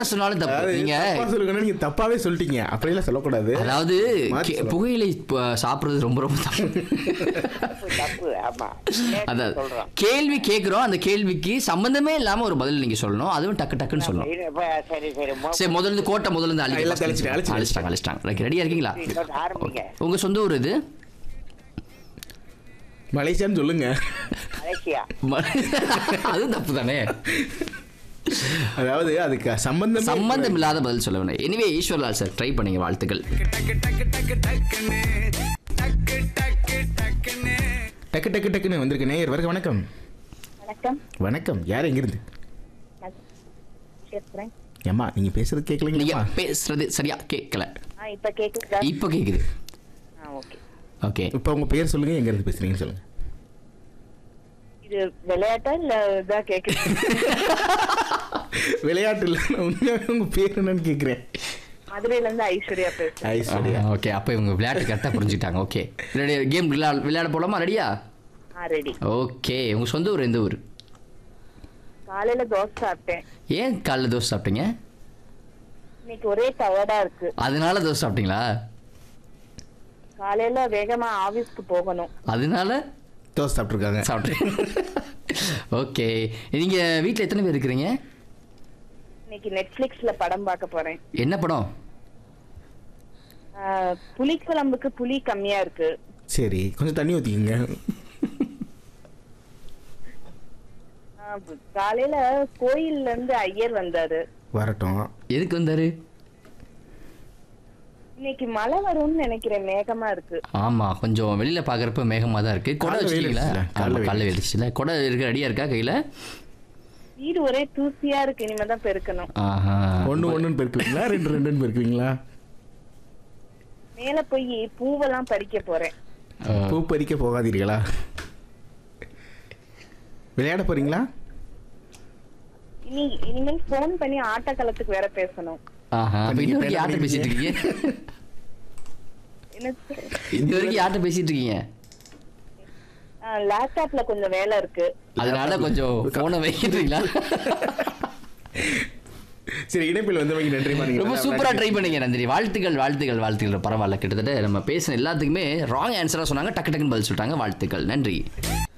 சொன்னாலும் தப்பு அதாவது நீங்க தப்பா சொல்லுங்கன்னா நீங்க தப்பாவே சொல்லிட்டீங்க அப்படியெல்லாம் சொல்லக்கூடாது அதாவது மாத்தி கே- சொல்லணும். புகையிலை ப- சாப்பிடுறது ரொம்ப ரொம்ப தப்பு தப்பு தப்பு ஆமா அதாவது சொல்றோம் கேள்வி கேட்குறோம் அந்த கேள்விக்கு சம்பந்தமே இல்லாம ஒரு பதில் நீங்க சொல்லணும் அதுவும் டக்கு டக்குன்னு சொல்லணும் இது இப்ப சரி சரி மோ- சரி முதல்ல இருந்து கோட்டை முதல்ல இருந்து அழிக்க எல்லாம் தெளிச்சிட்டேன், அழிச்சிட்டேன். அழிச்சிட்டாங்க அழிச்சிட்டாங்க ரெடியா இருக்கீங்களா இன்னொரு ஆரம்பிங்க உங்க சொந்த ஊர் இது மலேசியான்னு சொல்லுங்க மலேசியா ம- அதுவும் தப்பு தானே அதாவது அதுக்கு சம்பந்தம் சம்பந்தம் இல்லாத பதில் சொல்ல வேணும் எனிவே ஈஸ்வர்லால் சார் ட்ரை பண்ணீங்க வாழ்த்துக்கள் டக்கு டக்கு டக்குன்னு வந்திருக்க நேயர் வருக வணக்கம் வணக்கம் வணக்கம் யார் எங்கிருந்து நான் பேசுறேன் ஏம்மா நீங்க பேசுறது நீங்க கேட்கலீங்களா பேசுறது சரியா கேட்கல ஆ இப்ப கேக்குதா இப்போ கேக்குது ஆ ஓகே ஓகே இப்போ உங்க பேர் சொல்லுங்க எங்க இருந்து பேசுறீங்கன்னு சொல்லுங்க இது விளையாட்டா இல்ல இதான் கேக்குது விளையாட்டு இல்ல நான் உண்மையாவே உங்க பேர் என்னன்னு கேக்குறேன் மதுரையில இருந்து ஐஸ்வர்யா பேசுறேன் ஐஸ்வர்யா ஓகே அப்போ இவங்க விளையாட்டு கரெக்டாக புரிஞ்சுக்கிட்டாங்க ஓகே ரெடி கேம் விளையாட விளையாட போலாமா ரெடியா ஆ ரெடி ஓகே உங்க சொந்த ஊர் எந்த ஊர் காலையில தோசை சாப்பிட்டேன் ஏன் காலைல தோசை சாப்பிட்டீங்க இன்னைக்கு ஒரே டயர்டா இருக்கு அதனால தோசை சாப்பிட்டீங்களா காலையில வேகமா ஆபீஸ்க்கு போகணும் அதனால தோசை சாப்பிட்ருக்காங்க சாப்பிட்டேன் ஓகே நீங்க வீட்டில் எத்தனை பேர் இருக்கிறீங்க இன்னைக்கு நெட்ஃபிளிக்ஸ்ல படம் பார்க்க போறேன் என்ன படம் ஆ, புளிக்குழம்புக்கு புளி கம்மியா இருக்கு சரி கொஞ்சம் தண்ணி ஊற்றிக்கங்க ஆ, காலையில கோயில்ல இருந்து ஐயர் வந்தாரு வரட்டும் எதுக்கு வந்தாரு இன்னைக்கு மழை வரும்னு நினைக்கிறேன் மேகமா இருக்கு ஆமா கொஞ்சம் வெளியில பாக்குறப்ப மேகமா தான் இருக்கு கொடை காலைல வெயில் வச்சிருக்கீங்களா அடிச்சுச்சுல, காலைல ஆமா, வெயில் காலைல வெடிச்சுல கொடை இருக்க ரெடியா இருக்கா கையில வீடு ஒரே தூசியா இருக்கு இனிமேதான் பெருக்கணும் ஆஹா ஒன்று ஒன்றுன்னு பெருக்குவீங்களா ரெண்டு ரெண்டுன்னு பெருக்குவீங்களா மேல போய் பூவெல்லாம் பறிக்க போறேன் ஆ, பூ பறிக்க போகாதீர்களா விளையாட போறீங்களா இனி இனிமேல் ஃபோன் பண்ணி ஆட்டக்களத்துக்கு வேற பேசணும் ஆஹா அப்ப நீங்க இன்ன இப்ப வரைக்கும் என்ன யார்கிட்ட பேசிட்டு பண்ணிருக்கீங்க? இருக்கீங்க என்ன இது வரைக்கும் யார்கிட்ட பேசிட்டு இருக்கீங்க லேப்டாப்ல கொஞ்சம் வேலை இருக்கு அதனால கொஞ்சம் போனை வைக்கிறீங்களா சரி இணைப்பில் வந்தவங்க நன்றிமா நீங்க ரொம்ப நல்லா சூப்பரா ட்ரை பண்ணீங்க நந்தினி வாழ்த்துக்கள் வாழ்த்துக்கள் வாழ்த்துக்கள் பரவாயில்ல கிட்டத்தட்ட நம்ம பேசின எல்லாத்துக்குமே ராங் ஆன்சரா சொன்னாங்க டக்கு டக்குன்னு பதில் சொல்லிட்டாங்க வாழ்த்துக்கள் நன்றி